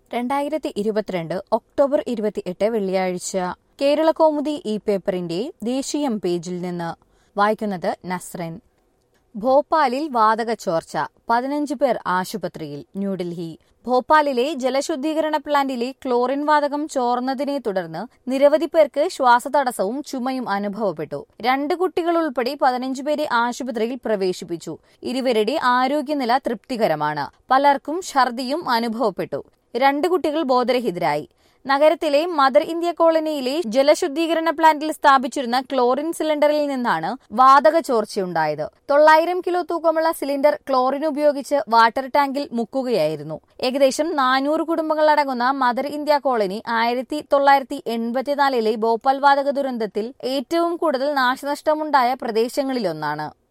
രണ്ടായിരത്തി ഇരുപത്തിരണ്ട് ഒക്ടോബർ ഇരുപത്തിയെട്ട് വെള്ളിയാഴ്ച കേരള കൗമുദി ഈ പേപ്പറിന്റെ ദേശീയം പേജിൽ നിന്ന് വായിക്കുന്നത് നസ്രൻ ഭോപ്പാലിൽ വാതക ചോർച്ച പതിനഞ്ച് പേർ ആശുപത്രിയിൽ ന്യൂഡൽഹി ഭോപ്പാലിലെ ജലശുദ്ധീകരണ പ്ലാന്റിലെ ക്ലോറിൻ വാതകം ചോർന്നതിനെ തുടർന്ന് നിരവധി പേർക്ക് ശ്വാസതടസ്സവും ചുമയും അനുഭവപ്പെട്ടു രണ്ട് കുട്ടികൾ ഉൾപ്പെടെ പതിനഞ്ച് പേരെ ആശുപത്രിയിൽ പ്രവേശിപ്പിച്ചു ഇരുവരുടെ ആരോഗ്യനില തൃപ്തികരമാണ് പലർക്കും ഛർദിയും അനുഭവപ്പെട്ടു രണ്ട് കുട്ടികൾ ബോധരഹിതരായി നഗരത്തിലെ മദർ ഇന്ത്യ കോളനിയിലെ ജലശുദ്ധീകരണ പ്ലാന്റിൽ സ്ഥാപിച്ചിരുന്ന ക്ലോറിൻ സിലിണ്ടറിൽ നിന്നാണ് വാതക ചോർച്ചയുണ്ടായത് തൊള്ളായിരം കിലോ തൂക്കമുള്ള സിലിണ്ടർ ക്ലോറിൻ ഉപയോഗിച്ച് വാട്ടർ ടാങ്കിൽ മുക്കുകയായിരുന്നു ഏകദേശം നാനൂറ് കുടുംബങ്ങളടങ്ങുന്ന മദർ ഇന്ത്യ കോളനി ആയിരത്തി തൊള്ളായിരത്തി എൺപത്തിനാലിലെ ഭോപ്പാൽ വാതക ദുരന്തത്തിൽ ഏറ്റവും കൂടുതൽ നാശനഷ്ടമുണ്ടായ പ്രദേശങ്ങളിലൊന്നാണ്